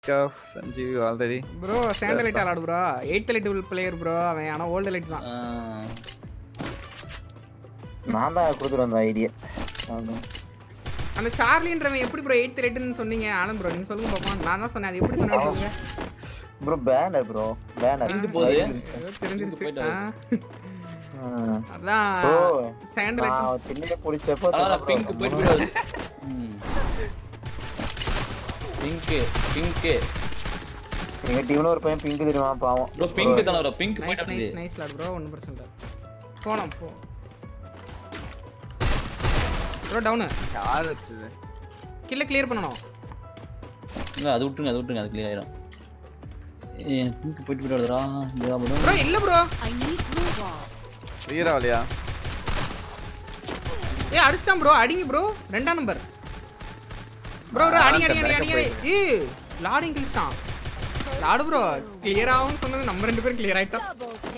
Big off Sanjeev already bro சாண்டலைட் ஆளாடு bro எயிட் லைட் பிளேயர் ப்ரோ அவன் ஆனா ஓல்டு லைட் தான் நான் தான் கொடுத்துட்டு வந்த ஐடியா அந்த சார்லின்றவன் எப்படி ப்ரோ எயிட் லைட்னு சொன்னீங்க ஆனந்த் ப்ரோ நீங்க சொல்லுங்க பாப்போம் நான் தான் சொன்னேன் அது எப்படி சொன்னீங்க ப்ரோ பேனர் ப்ரோ பேனர் எங்க போகுது? ஏதோ தெரிஞ்சிருச்சு போயிட்டு ஆ. அதான் ப்ரோ சாண்டலைட் நான் திண்ணைய குடிச்சப்போ அதான் பிங்க் போயிட்டு போயிட்டு வருது பிங்க் பிங்க் எங்க டீம்ல ஒரு பையன் பிங்க் தெரியுமா பாவம் ப்ரோ பிங்க் தான ப்ரோ பிங்க் நைஸ் போயிட்டு நைஸ் நைஸ் லாட் ப்ரோ ஒன்றும் பிரச்சனை இல்லை போனோம் போ ப்ரோ டவுனு யார் வச்சது கில்ல கிளியர் பண்ணணும் இல்ல அது விட்டுருங்க அது விட்டுருங்க அது கிளியர் ஆயிரும் எனக்கு பிங்க் போயிட்டு போயிட்டு வருதுடா இந்த ப்ரோ ப்ரோ இல்ல ப்ரோ வீராவலியா ஏய் அடிச்சிட்டான் ப்ரோ அடிங்க ப்ரோ ரெண்டாம் நம்பர் ப்ரோ ப்ரோ அடிங்க அடிங்க அடிங்க அடிங்க ஏய் லாடிங் கிழிச்சிட்டான் லாடு ப்ரோ கிளியர் ஆகும்னு சொன்னது நம்ம ரெண்டு பேரும் கிளியர் ஆயிட்டோம்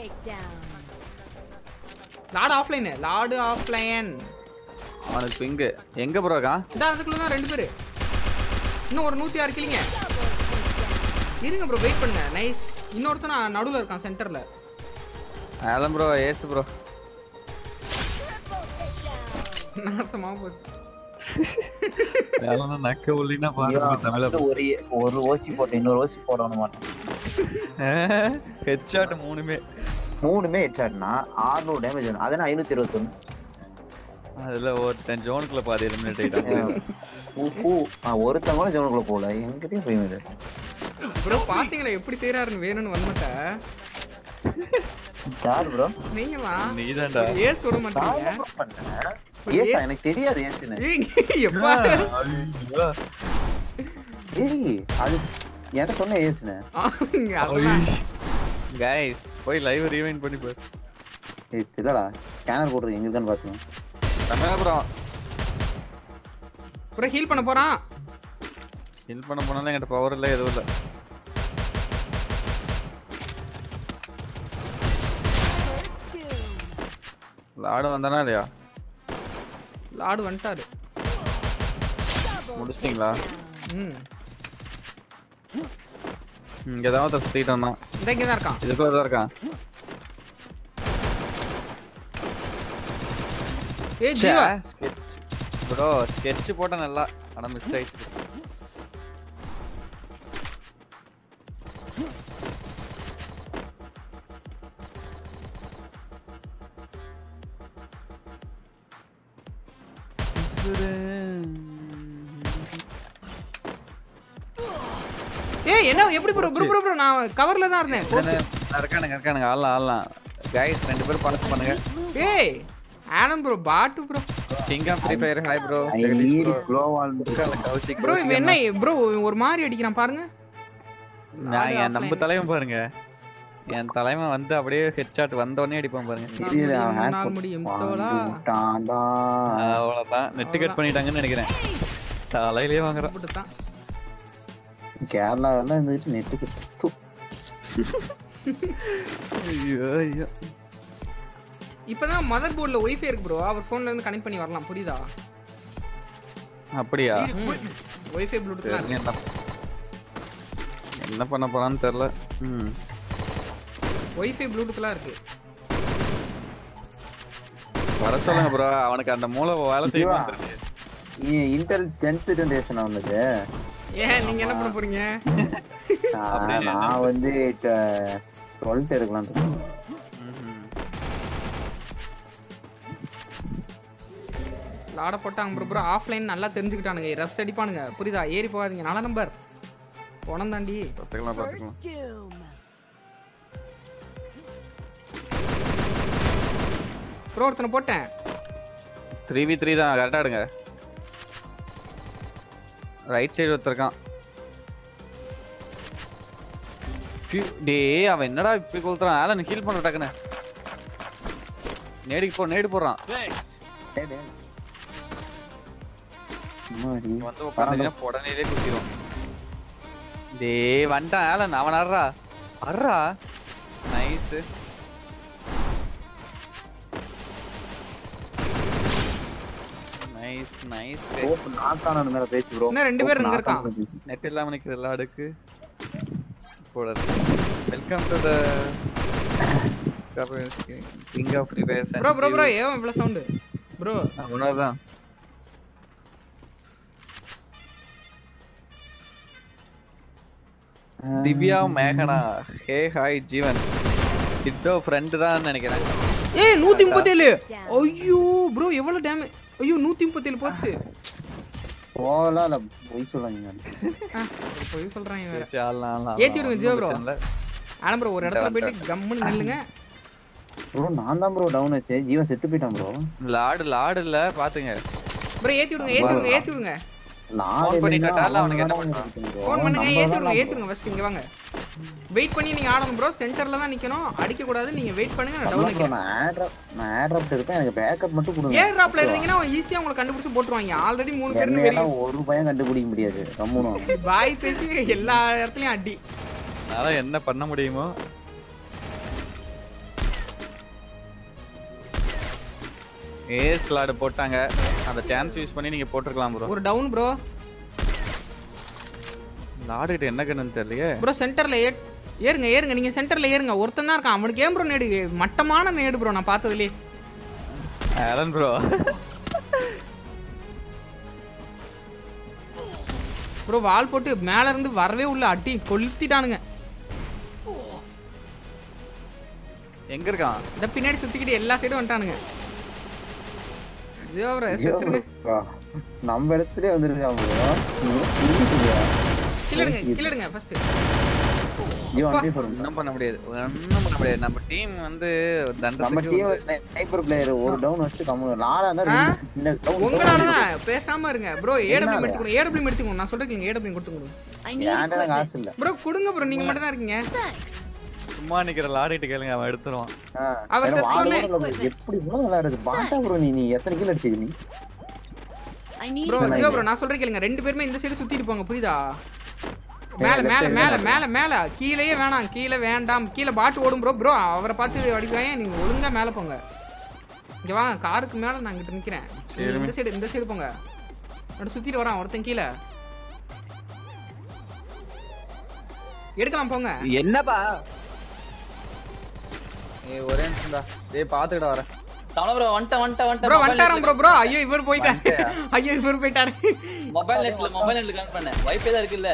லாடு ஆஃப்லைன் லாடு ஆஃப்லைன் அவனுக்கு பிங்கு எங்க ப்ரோ இருக்கான் இந்த அதுக்குள்ள தான் ரெண்டு பேரு இன்னும் ஒரு நூத்தி ஆறு கிளிங்க இருங்க ப்ரோ வெயிட் பண்ணுங்க நைஸ் இன்னொருத்தன் நடுவுல இருக்கான் சென்டர்ல ஆலம் ப்ரோ ஏசு ப்ரோ நாசமா போச்சு ஆலம் நக்க உள்ளினா ஐயோ, பாருங்க தமிழ ஒரு ஒரு ஓசி போட்டு இன்னொரு ஓசி போடணும் மாட்டேன் ஹெட்ஷாட் மூணுமே மூணுமே ஹெட்ஷாட்னா ஆறுநூறு டேமேஜ் வரும் அதே ஐநூத்தி இருபத்தொன்னு அதுல ஒருத்தன் ஜோனுக்குள்ள பாதி எலிமினேட் ஆயிட்டான் ஒருத்தன் கூட ஜோனுக்குள்ள போகல எங்கிட்டயும் போய் இது ப்ரோ பாத்தீங்களா எப்படி செய்யறாருன்னு வேணும்னு வந்துட்ட யார் ப்ரோ நீங்களா நீதான்டா ஏஸ் விட மாட்டீங்க ஏசா எனக்கு தெரியாது ஏசுன்னு ஏய், எப்பா ஏய் அது என்கிட்ட சொன்ன ஏசுன்னு ஆங்க, அதெல்லாம் கைஸ் போய் லைவ் ரீவைண்ட் பண்ணி பாரு ஏய் இல்லடா ஸ்கேனர் போட்டு எங்க இருக்கான்னு பாத்துக்கோங்க தமிழ ப்ரோ ப்ரோ ஹீல் பண்ண போறான் ஹில் பண்ண போனாலும் என்கிட்ட பவர் இல்ல எதுவும் இல்ல லாடு வந்தானா இல்லையா லாடு வந்துட்டாரு முடிச்சிட்டீங்களா ம் இங்க தான் ஒருத்தர் சுத்திட்டு வந்தான் இந்த இங்க தான் இருக்கான் இதுக்குள்ள தான் இருக்கான் ஏய் ஜீவா ப்ரோ ஸ்கெட்ச் போட்ட நல்லா ஆனா மிஸ் ஆயிடுச்சு ஏய் என்ன எப்படி ப்ரோ ப்ரோ ப்ரோ ப்ரோ நான் கவர்ல தான் இருந்தேன் இதுல இருக்கானுங்க இருக்கானுங்க ஆடலாம் ஆடலாம் கைஸ் ரெண்டு பேரும் பார்த்து பண்ணுங்க ஏய் ஆனந்த் ப்ரோ பாட்டு bro king of Free Fire hi bro I need க்ளோவால் கௌஷிக் ப்ரோ இவன் என்ன ப்ரோ ஒரு மாதிரி அடிக்கிறான் பாருங்க நான் என் நம்ம தலைவன் பாருங்க என் தலைவன் வந்து அப்படியே ஹெட்ஷாட் வந்த உடனே அடிப்பான் பாருங்க தெரியல அவன் நாள் ஹேக் முடியும் தோழா விட்டான்டா அவ்வளவுதான் நெட் கட் பண்ணிட்டாங்கன்னு நினைக்கிறேன் தலையிலேயே வாங்குறான் போட்டு தான் கேரளா எல்லாம் இருந்துட்டு நெட்டுக்கு து. ஐயோ ஐயோ இப்பதான் மதர் போர்டில் ஒய்ஃபை இருக்கு ப்ரோ அவர் ஃபோன்ல இருந்து கனெக்ட் பண்ணி வரலாம் புரியுதா அப்படியா ஒய்ஃபை ப்ளூடூத்லாம் சரி, இருக்கு என்ன என்ன பண்ண போறான்னு தெரியல ம் ஒய்ஃபை ப்ளூடூத்லாம் இருக்கு வர சொல்லுங்க ப்ரோ அவனுக்கு அந்த மூளை வேலை ஜீவா. செய்யும் இ- இன்டெல் டென்த் ஜென்ரேஷன் அவனுக்கு ஏன் நீங்க என்ன பண்ண போறீங்க நான் நான் வந்து டுவெல்த் எடுக்கலாம் லாட போட்டாங்க ப்ரோ ப்ரோ ஆஃப்லைன் நல்லா தெரிஞ்சுக்கிட்டானுங்க ரஸ் அடிப்பானுங்க புரியுதா ஏறி போகாதீங்க நல்ல நம்பர் போனம் தாண்டி பார்த்துக்கலாம் பார்த்துக்கலாம் ப்ரோ ஒருத்தனை போட்டேன் த்ரீ வி த்ரீ தான் கரெக்டாக எடுங்க ரைட் சைடு ஒருத்தருக்கான் டேய் அவன் என்னடா இப்படி கொளுத்துறான் ஆலன் ஹீல் பண்ண டக்குன்னு நேடிக்கு போ நேடு போடுறான் முன்னாடி. வந்து உட்காந்து உடனே குத்திடும் டேய் வந்துட்டான் ஆலன் அவன் அறா அறா nice nice nice Hope knock ஆனது மேல பேச்சு bro. இன்னும் ரெண்டு பேர் Hope இங்க knock இருக்கான். ஆனது பேசு. நெட் இல்லாம நிக்கிற எல்லா அடுக்கு போடாது welcome to the king of Free Fire bro bro bro ஏன் இவ்வளோ சவுண்டு ப்ரோ உணர்தான் திவ்யா மேகனா ஹே ஹாய் ஜீவன் இட்டோ ஃப்ரெண்டு தான் நினைக்கிறேன் ஏய் நூற்றி முப்பத்தேழு ஐயோ ப்ரோ எவ்வளோ டேமேஜ் ஐயோ நூற்றி முப்பத்தேழு போச்சு போகலாம் இல்ல பொய் சொல்லுங்க ஆ, போய் சொல்கிறாங்க வேற சரி, ஆளலாம், ஆளலாம். ஏத்தி விடுங்க, ஜியோ bro. ஒண்ணும் பிரச்சனை இல்ல. ஆனா ப்ரோ ஒரு இடத்துல போயிட்டு கம்முன்னு நில்லுங்க ப்ரோ நான் தான் ப்ரோ டவுன் வச்சேன் ஜீவன் செத்து போயிட்டான் ப்ரோ லாடு லாடு இல்ல பாத்துங்க ப்ரோ ஏத்தி விடுங்க ஏத்தி விடுங்க ஏத்தி விடுங்க நான் பண்ணிட்டாட்டா, அவனுக்கு என்ன பண்றான்? ஃபோன் பண்ணுங்க ஏத்தி விடுங்க ஏத்தி விடுங்க ஃபர்ஸ்ட் இங்க வாங்க வெயிட் பண்ணி நீங்க ஆடணும் ப்ரோ சென்டர்ல தான் நிக்கணும் அடிக்க கூடாது நீங்க வெயிட் பண்ணுங்க நான் டவுன் ப்ரோ வைக்கிறேன் நான் ஏர் நான் ஏர் ட்ராப்ல இருக்கேன் எனக்கு பேக்கப் மட்டும் கொடுங்க ஏர் டிராப்ல இருந்தீங்கன்னா ஈஸியா உங்களை கண்டுபிடிச்சு போட்டுருவாங்க ஆல்ரெடி மூணு பேரும் என்னையெல்லாம் ஒரு பையன் கண்டுபிடிக்க முடியாது கம்முனும் வாய் பேசி எல்லா இடத்துலயும் அடி அதனால என்ன பண்ண முடியுமோ ஏஸ் லாடு போட்டாங்க அந்த சான்ஸ் யூஸ் பண்ணி நீங்க போட்டிருக்கலாம் ப்ரோ ஒரு டவுன் ப்ரோ லாடு கிட்ட என்ன கண்ணுன்னு தெரியலையே ப்ரோ சென்டர்ல ஏ ஏறுங்க ஏறுங்க நீங்க சென்டர்ல ஏறுங்க ஒருத்தன் தான் இருக்கான் அவனுக்கு ஏன் ப்ரோ நேடு மட்டமான நேடு ப்ரோ நான் பார்த்ததுலயே ஆலன் ப்ரோ ப்ரோ வால் போட்டு மேல இருந்து வரவே உள்ள அடி கொளுத்திட்டானுங்க எங்க இருக்கான் இந்த பின்னாடி சுத்திக்கிட்டு எல்லா சைடும் வந்துட்டானுங்க ஐயோ bro, செத்துருங்க நம்ம இடத்துலயே வந்திருக்கான் ப்ரோ கில்லடுங்க கில்லடுங்க ஃபர்ஸ்ட் ஜீவன் வந்து for- ஒன்றும் பண்ண முடியாது ஒன்றும் பண்ண முடியாது நம்ம டீம் வந்து நம்ம தண்டத்துக்கு டீம் ஸ்னைப்பர் பிளேயர் ஒரு டவுன் வச்சு கம்மு நாலா இருந்தா ரெண்டு சின்ன down உங்களால தான் பேசாம இருங்க ப்ரோ ஏடபிள்யூ எடுத்துக்கணும் ஏடபிள்யூ எடுத்துக்கணும் நான் சொல்றேன் ஏடபிள்யூ கொடுத்துக்கணும் I need ஏன்டா எனக்கு காசு equipment. இல்ல ப்ரோ கொடுங்க ப்ரோ நீங்க மட்டும் தான் இருக்கீங்க Thanks. சும்மா நிக்கிற லாடிட்டு கேளுங்க அவன் எடுத்துருவான் ஆ, அவ எனக்கு வாழ செத்தோனே- கூட இல்ல bro. எப்படி ப்ரோ விளையாடுறது பாட்டா ப்ரோ நீ நீ எத்தனை கிலோ அடிச்சிக்க நீ I need bro equipment. Jio bro நான் சொல்றேன் கேளுங்க ரெண்டு பேருமே இந்த சைடு சுத்திட்டு போங்க புரியுதா மேல மேல மேல மேல மேல கீழேயே வேணாம் கீழே வேண்டாம் கீழே பாட்டு ஓடும் ப்ரோ ப்ரோ அவரை பார்த்து அடிப்பாங்க நீங்க ஒழுங்கா மேல போங்க இங்க வாங்க காருக்கு மேல நான் இங்கிட்ட நிக்கிறேன் நீங்க இந்த சைடு இந்த சைடு போங்க அப்படி சுத்திட்டு வரான் ஒருத்தன் கீழே எடுக்கலாம் போங்க என்னப்பா ஏய் ஒரே நிமிஷம்டா டேய் பாத்துக்கிட வரேன் தமிழ் ப்ரோ வந்துட்டேன் வந்துட்டேன் வந்துட்டேன் ப்ரோ வந்துட்டாராம் ப்ரோ ப்ரோ ஐயோ இவர் போயிட்டாரு ஐயோ இவர் போயிட்டாரு மொபைல் நெட்ல மொபைல் நெட்ல கனெக்ட் பண்ணேன் வைஃபை தான் இருக்குல்ல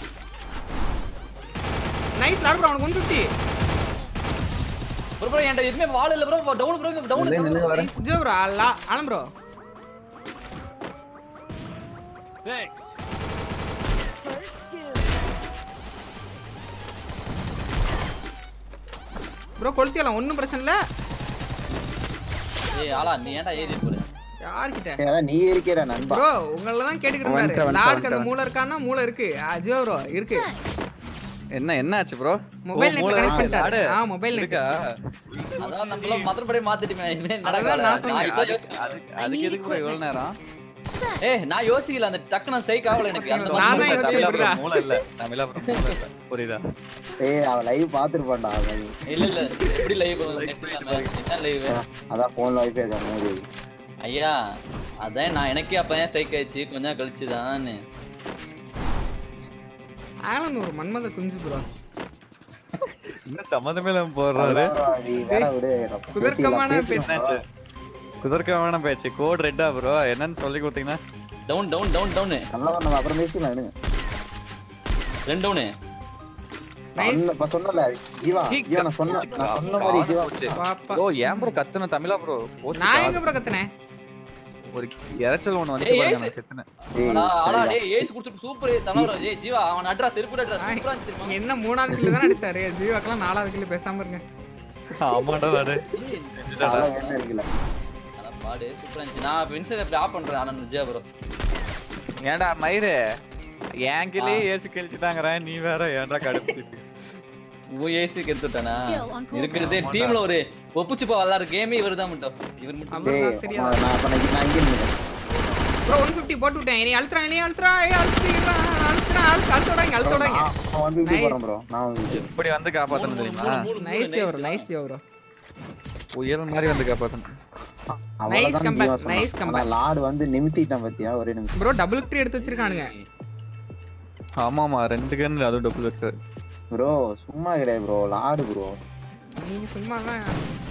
நைஸ் லாட் ப்ரோ அவனுக்கு ஒன் ஃபிஃப்டி ப்ரோ ப்ரோ என்கிட்ட எதுவுமே வால் இல்ல ப்ரோ டவுன் ப்ரோ நில்லு, டவுன் நில்லு, வரேன். ஜோ ப்ரோ அல்லா ஆலம் ப்ரோ ப்ரோ கொளுத்தியலாம் ஒன்றும் பிரச்சனை இல்லை ஏய் ஆளா நீ ஏன்டா ஏறி போற யார்கிட்ட ஏய், அதான் நீ இருக்கிற நண்பா ப்ரோ உங்கள தான் கேட்டுக்கிட்டு இருந்தாரு வந்துட்டேன், வந்துட்டேன், லாடுக்கு அந்த வந்துட்டேன். மூளை இருக்கான்னா மூளை இருக்கு ஜியோ ப்ரோ இருக்கு என்ன என்ன ஆச்சு ப்ரோ மொபைல் நெட்ல கனெக்ட் பண்ணிட்டாரு ஆ மொபைல் நெட் இருக்கா அதான் நம்மள மத்தபடி மாத்திட்டுமே இனிமே அதான் நடக்காத நான் சொன்னேன். நான் இப்ப அதுக்கு அதுக்கு- அதுக்கு எதுக்கு ப்ரோ இவ்வளவு நேரம் ஏய் நான் யோசிக்கல அந்த டக்கு நான் சைக் ஆகல எனக்கு அந்த நான் மாதிரி தான் யோசிச்சேன் தமிழா bro, புரியுதா? மூளை இல்ல தமிழா bro, மூளை இல்ல புரியுதா ஏய் அவன் லைவ் பாத்துருப்பான்டா அவன் இல்ல இல்ல எப்படி லைவ் என்ன லைவ் அதான் போன்ல வைஃபை இருக்கான் மோதி ஐயா அதான் நான் எனக்கே அப்பதான் ஸ்ட்ரைக் ஆயிடுச்சு கொஞ்ச நேரம் கழிச்சு தான் ஆலன் ஒரு மன்மத குஞ்சு ப்ரோ இன்னும் சம்மந்தமே இல்லாம போடுறாரு நீ வேற விடு நம்ம குதர்க்கமான பேசிக்கலாம், பேச்சு. பேசிக்கலாம். குதர்க்கமான பேச்சு கோட் ரெட்டா ப்ரோ என்னன்னு சொல்லி கொடுத்தீங்கன்னா டவுன் டவுன் டவுன் டவுன் நல்லா நம்ம அப்புறம் பேசிக்கலாம் எடுங்க ரெண்டு டவுனு Nice. சொன்ன- இப்ப சொன்னல ஜீவா ஜீவா நான் சொன்ன நான் சொன்ன மாதிரி ஜீவா பாப்பா. ஓ ஏன் ப்ரோ கத்துன தமிழா ப்ரோ நான் எங்க ப்ரோ கத்துனேன் ஒரு இறைச்சல் ஒண்ணு வந்து ஏய், பாருங்க ஏய், நான் செத்துனேன் ஏய், ஆனா ஆனா சரிடா. டேய் ஏஸ் குடுத்துட்டு சூப்பர் தலைவர் ஏய் ஜீவா அவன் அட்ரா திருப்பூர் அட்ரா சூப்பரா இருந்துச்சு தெரியுமா என்ன மூணாவது கிலோ தான் அடிச்சாரு ஜீவாக்கெல்லாம் நாலாவது கிலோ பேசாம இருங்க ஆமாடா வாரு அதெல்லாம் வேணும் இருக்குல்ல. அதான் பாடு சூப்பரா இருந்துச்சு நான் இப்ப இன்ஸ்டா அப்படி ஆஃப் பண்றேன் ஆனா ஜீவா ப்ரோ ஏன்டா மயிரு என் கிளே ஏசு கழிச்சுட்டாங்கறேன் நீ வேற ஏன்டா கடுப்பு ஓ ஏசி கெடுத்துட்டானா Skill on cooldown. இருக்கிறதே டீம்ல ஒரு ஒப்புச்சுப்பா விளாடுற கேமே இவர் தான் மட்டும் இவர் மட்டும் டேய், அவ்வளவுதான் தெரியாது அம்மா, நான் அப்ப நான் நான் இங்கே நிக்கிறேன். ப்ரோ ஒன் ஃபிஃப்டி போட்டு விட்டேன் நீ அழுத்துறா நீ அழுத்துறா ஏய் அழுத்துறா அழுத்துறா அழுத்து அழுத்தோடாங்க அழுத்தோடாங்க நான் 150 போடுறேன் bro. நான் 150. இப்படி வந்து காப்பாத்தணும் தெரியுமா நைஸ் யோர் நைஸ் யோர் உயரம் மாதிரி வந்து காப்பாத்தணும் அவ்வளவுதான் comeback, ஜீவா சொன்னான். nice comeback. ஆனா லார்டு வந்து நிமித்திட்டான் பாத்தியா ஒரே நிமிஷம் ப்ரோ டபுள் ட்ரீ எடுத்து வச்சிருக்கானுங்க ஆமாமா ரெண்டு கன் அதுவும் டபுள் வெக்டர் ப்ரோ சும்மா கிடையாது ப்ரோ லாடு ப்ரோ நீங்க சும்மா தான்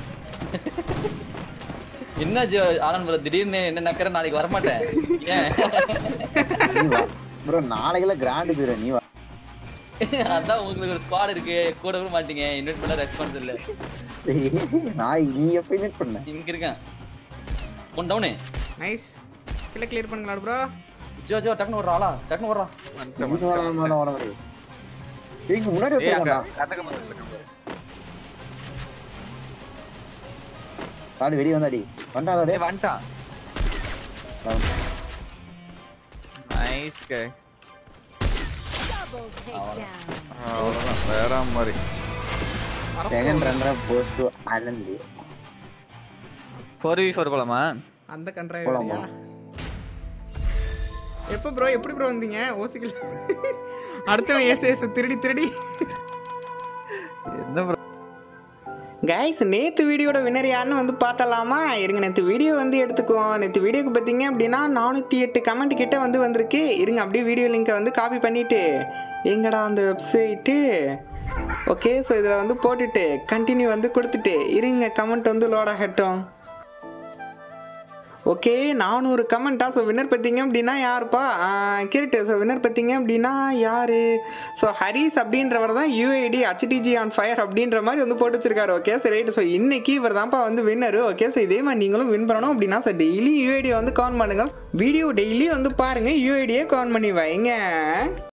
என்ன ஜி- ஆனந்த் bro, திடீர்னு என்ன நக்கற நாளைக்கு வரமாட்டேன் ஏன் நீ வா ப்ரோ நாளைக்கெல்லாம் கிராண்டு போயிடும் நீ வா அதான் உங்களுக்கு ஒரு ஸ்குவாட் இருக்கு கூட கூட மாட்டீங்க இன்வைட் பண்ண ரெஸ்பான்ஸ் இல்ல நான் நீ எப்ப இன்வைட் பண்ண இங்க இருக்கேன் ஒன் டவுனு நைஸ் கில்ல கிளியர் பண்ணுங்களா ப்ரோ ஜோ ஜோ டக்குனு வர்றா ஆளா டக்குனு வர்றா இது வேணாம், வேணாம், வேணாம், வேணாம். இங்க முன்னாடி ஏய் அங்க ஒருத்தன் கட்டக்க மாட்டேன் காடு வெளியே வந்தாடி வந்தாடா ஏய் வந்துட்டான் நைஸ் கை Double takedown. அவ்வளவுதான் வேற மாதிரி second runner post Anand four V four போலாமா அந்த கண்ட்ராய் போலாமா? வேறையா எப்போ ப்ரோ எப்படி ப்ரோ வந்தீங்க ஓசிக்கல் அடுத்தவன் ஏசு ஏசு திருடி திருடி என்ன bro? கைஸ் நேற்று வீடியோட வினர் யாருன்னு வந்து பார்த்தலாமா இருங்க நேற்று வீடியோ வந்து எடுத்துக்குவோம் நேற்று வீடியோக்கு பார்த்தீங்க அப்படின்னா நானூற்றி எட்டு கமெண்ட் கிட்ட வந்து வந்திருக்கு இருங்க அப்படியே வீடியோ லிங்கை வந்து காப்பி பண்ணிவிட்டு எங்கடா அந்த வெப்சைட்டு ஓகே ஸோ இதில் வந்து போட்டுட்டு கண்டினியூ வந்து கொடுத்துட்டு இருங்க கமெண்ட் வந்து லோட் ஆகட்டும் ஓகே நானூறு கமெண்ட்டா ஸோ வின்னர் பார்த்தீங்க அப்படின்னா யாருப்பா கேட்டு ஸோ வின்னர் பார்த்தீங்க அப்படின்னா யாரு ஸோ ஹரிஸ் அப்படின்றவர் தான் யூஐடி ஹச்டிஜி ஆன் ஃபயர் அப்படின்ற மாதிரி வந்து போட்டு வச்சிருக்காரு ஓகே சரி ரைட் ஸோ இன்னைக்கு இவர் தான்ப்பா வந்து வின்னர் ஓகே ஸோ இதே மாதிரி நீங்களும் வின் பண்ணணும் அப்படின்னா ஸோ டெய்லி யூஐடியை வந்து கவுண்ட் பண்ணுங்க வீடியோ டெய்லி வந்து பாருங்க யூஐடியே கவுண்ட் பண்ணி வைங்க